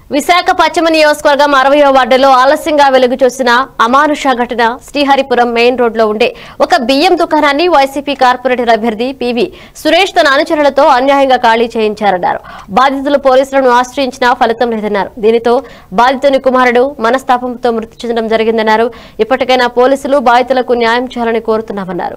విశాఖ పశ్చిమ నియోజకవర్గం అరవయో వార్డులో ఆలస్యంగా వెలుగు చూసిన అమానుష ఘటన శ్రీహరిపురం మెయిన్ రోడ్లో ఉండే ఒక బియ్యం దుకాణాన్ని వైసీపీ కార్పొరేటర్ అభ్యర్థి పివి సురేష్ తన అనుచరులతో అన్యాయంగా ఖాళీ చేయించారన్నారు బాధితులు పోలీసులను ఆశ్రయించినా ఫలితం లేదన్నారు దీనితో బాధితుని కుమారుడు మనస్తాపంతో మృతి చెందడం జరిగిందన్నారు ఇప్పటికైనా పోలీసులు బాధితులకు న్యాయం చేయాలని కోరుతున్నామన్నారు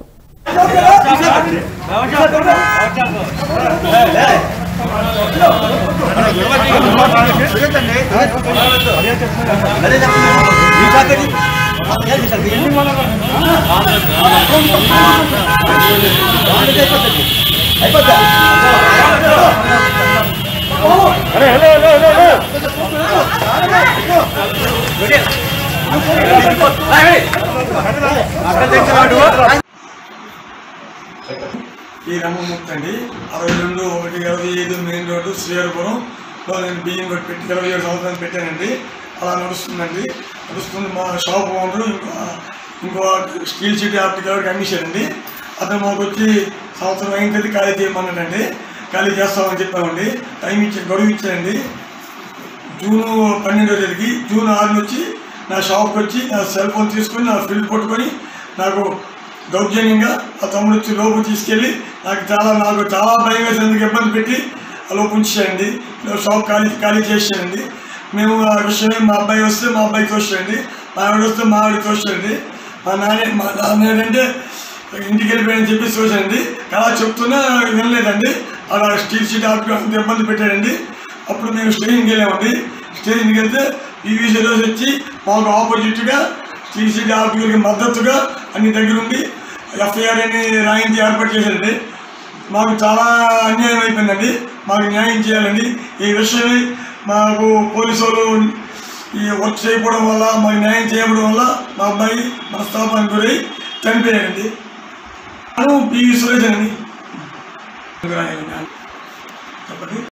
ఈ రంగముక్తి అండి అరవై రెండు ఒకటి ఇరవై ఐదు మెయిన్ రోడ్డు శ్రీహరిపురం లో నేను బియ్యం కొట్టి పెట్టి ఇరవై ఏడు సంవత్సరాలు పెట్టానండి అలా నడుస్తుందండి నడుస్తుంది మా షాప్ ఓనరు ఇంకో ఇంకో స్టీల్ సిటీ ఆప్టికల్ అమ్మేశారండి అతను మాకు వచ్చి సంవత్సరం అయిన తర్వాత ఖాళీ చేయమన్నాడండి ఖాళీ చేస్తామని చెప్పామండి టైం ఇచ్చి గడువు ఇచ్చారండి జూన్ పన్నెండో తేదీకి జూన్ ఆరు నుంచి నా షాప్కి వచ్చి నా సెల్ ఫోన్ తీసుకొని నా ఫిల్ పట్టుకొని నాకు దౌర్జన్యంగా ఆ తమ్ముడు వచ్చి లోపు తీసుకెళ్ళి నాకు చాలా నాకు చాలా భయం వేసేందుకు ఇబ్బంది పెట్టి ఆ లోపు ఉంచాయండి షాప్ ఖాళీ ఖాళీ చేసానండి మేము ఆ విషయమే మా అబ్బాయి వస్తే మా అబ్బాయి తోసాయండి మా ఆవిడ వస్తే మా ఆవిడ తోసాయండి మా నాన్న మా నాన్న ఏంటంటే ఇంటికి వెళ్ళిపోయాయని చెప్పి చూసండి అలా చెప్తున్నా వినలేదండి అలా స్టీల్ షీట్ ఆపి అంత ఇబ్బంది పెట్టాడండి అప్పుడు మేము స్టేషన్కి వెళ్ళామండి స్టేషన్కి వెళ్తే పీవీసీ రోజు వచ్చి మాకు ఆపోజిట్గా స్టీల్ షీట్ ఆఫీసర్కి మద్దతుగా అన్ని దగ్గరుండి ఎఫ్ఐఆర్ అని రాయించి ఏర్పాటు చేశారండి మాకు చాలా అన్యాయం అయిపోయిందండి మాకు న్యాయం చేయాలండి ఈ విషయమే మాకు పోలీసు వాళ్ళు ఈ వర్క్ చేయకపోవడం వల్ల మాకు న్యాయం చేయకపోవడం వల్ల మా అబ్బాయి మనస్తాపానికి గురై చనిపోయాడండి అను పి సురేష్ అండి చెప్పండి